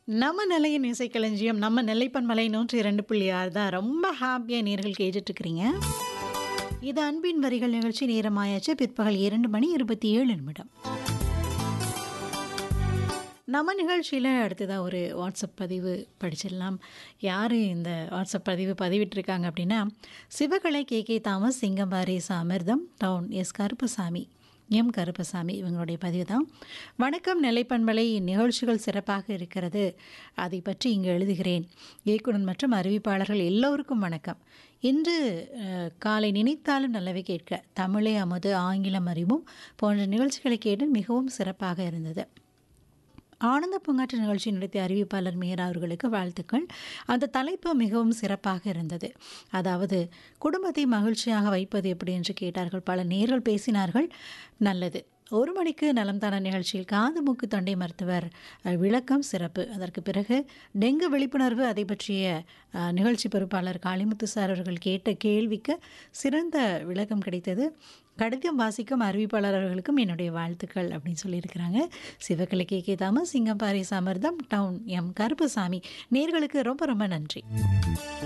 நம்ம நிலையின் இசைக்களஞ்சியம் நம்ம நெல்லைப்பன்மலை நூற்றி இரண்டு புள்ளி ஆறு தான் ரொம்ப ஹாப்பியாக நேர்கள் கேட்டுட்ருக்கிறீங்க இது அன்பின் வரிகள் நிகழ்ச்சி நேரமாயாச்சு பிற்பகல் இரண்டு மணி இருபத்தி ஏழு நிமிடம் நம்ம நிகழ்ச்சியில் அடுத்ததாக ஒரு வாட்ஸ்அப் பதிவு படிச்சிடலாம் யார் இந்த வாட்ஸ்அப் பதிவு பதிவிட்டிருக்காங்க அப்படின்னா Sivakalai K K Thomas Singampari சாமிர்தம் town S Karuppasamy M Karuppasamy இவங்களுடைய பதிவு தான் வணக்கம் நிலைப்பண்பலை நிகழ்ச்சிகள் சிறப்பாக இருக்கிறது அதை பற்றி இங்கு எழுதுகிறேன் இயக்குனர் மற்றும் அறிவிப்பாளர்கள் எல்லோருக்கும் வணக்கம் இன்று அஹ், காலை நினைத்தாலும் நல்லவை கேட்க தமிழை அமுது ஆங்கிலம் அறிவும் போன்ற நிகழ்ச்சிகளை கேட்டு மிகவும் சிறப்பாக இருந்தது ஆனந்த பூங்காற்று நிகழ்ச்சி நடத்திய அறிவிப்பாளர் மீரா அவர்களுக்கு வாழ்த்துக்கள் அந்த தலைப்பு மிகவும் சிறப்பாக இருந்தது அதாவது குடும்பத்தை மகிழ்ச்சியாக வைப்பது எப்படி என்று கேட்டார்கள் பல நேர்கள் பேசினார்கள் நல்லது ஒரு மணிக்கு நலம் தான நிகழ்ச்சியில் காது மூக்கு தொண்டை மருத்துவர் அஹ், விளக்கம் சிறப்பு அதற்கு பிறகு டெங்கு விழிப்புணர்வு அதை பற்றிய அஹ், நிகழ்ச்சி பொறுப்பாளர் காளிமுத்து சார் அவர்கள் கேட்ட கேள்விக்கு சிறந்த விளக்கம் கிடைத்தது கடிதம் வாசிக்கும் அறிவிப்பாளர் அவர்களுக்கும் என்னுடைய வாழ்த்துக்கள் அப்படின்னு சொல்லியிருக்கிறாங்க Sivakalai K K Thomas Singampari சமர்தம் டவுன் எம் கருப்பசாமி நேர்களுக்கு ரொம்ப ரொம்ப நன்றி